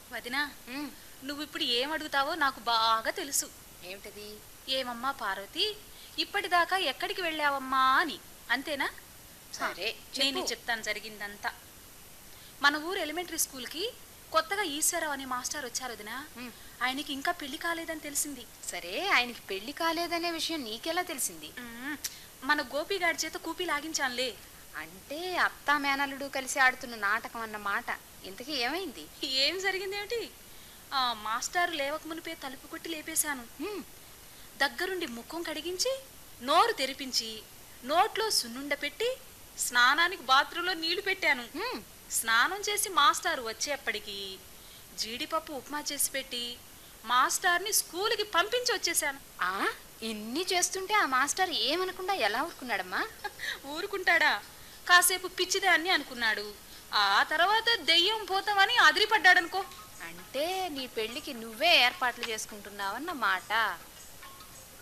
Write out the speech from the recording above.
వదినా ఉమ్, నువ్వు ఇప్పుడు ఏం అడుగుతావో నాకు బాగా తెలుసు ఏమిటది ఏమమ్మా పార్వతి ఇప్పటిదాకా ఎక్కడికి వెళ్ళావమ్మా అని అంతేనా సరే నేను చెప్పు. చెప్తాను జరిగిందంతా మన ఊరు ఎలిమెంటరీ స్కూల్కి కొత్తగా ఈశ్వరరావు అనే మాస్టర్ వచ్చారు వదినా ఉమ్, ఆయనకి ఇంకా పెళ్లి కాలేదని తెలిసింది సరే ఆయనకి పెళ్లి కాలేదనే విషయం నీకెలా తెలిసింది మ్మ్. మన గోపిగాడి చేత కూపి లాగించానులే అంటే అత్తా మేనల్లుడు కలిసి ఆడుతున్న నాటకం అన్న మాట ఇంతకీ ఏమైంది ఏం జరిగిందేమిటి ఆ మాస్టారు లేవక మునిపే తలుపు కొట్టి లేపేశాను ఉమ్, దగ్గరుండి ముఖం కడిగించి నోరు తెరిపించి నోట్లో సున్నుండ పెట్టి స్నానానికి బాత్రూంలో నీళ్లు పెట్టాను ఉమ్, స్నానం చేసి మాస్టారు వచ్చేప్పటికి జీడిపప్పు ఉప్మా చేసి పెట్టి మాస్టార్ని స్కూల్కి పంపించి వచ్చేసాను ఆ ఇన్ని చేస్తుంటే ఆ మాస్టర్ ఏమనకుండా ఎలా ఊరుకున్నాడమ్మా ఊరుకుంటాడా కాసేపు పిచ్చిదే అని అనుకున్నాడు ఆ తర్వాత దెయ్యం పోతామని అదిరిపడ్డాడనుకో అంటే నీ పెళ్లికి నువ్వే ఏర్పాట్లు చేసుకుంటున్నావన్న మాట